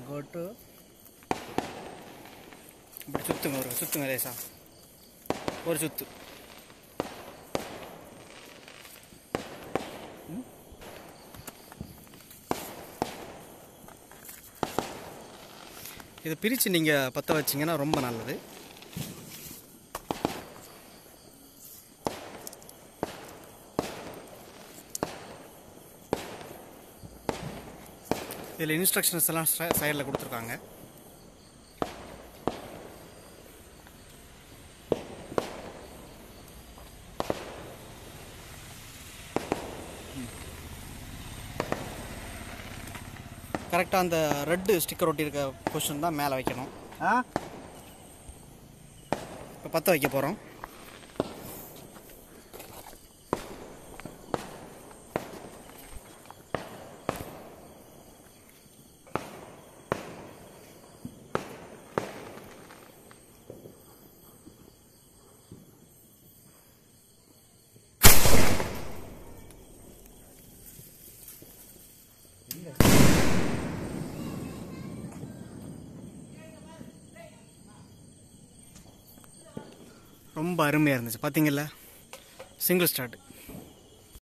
கோட்டு இப்படி சுத்துங்க ஒரு சுத்துங்க லேசா ஒரு சுத்து ம். இதை பிரித்து நீங்கள் பற்ற வச்சிங்கன்னா ரொம்ப நல்லது இதில் இன்ஸ்ட்ரக்ஷன்ஸ் எல்லாம் சைடில் கொடுத்துருக்காங்க கரெக்டாக அந்த ரெட்டு ஸ்டிக்கர் ஒட்டி இருக்க பொசிஷன் தான் மேலே வைக்கணும் ஆ இப்போ பற்ற வைக்க போகிறோம் ரொம்ப அருமையாக இருந்துச்சு பார்த்தீங்கல்ல சிங்கிள் ஸ்டார்ட்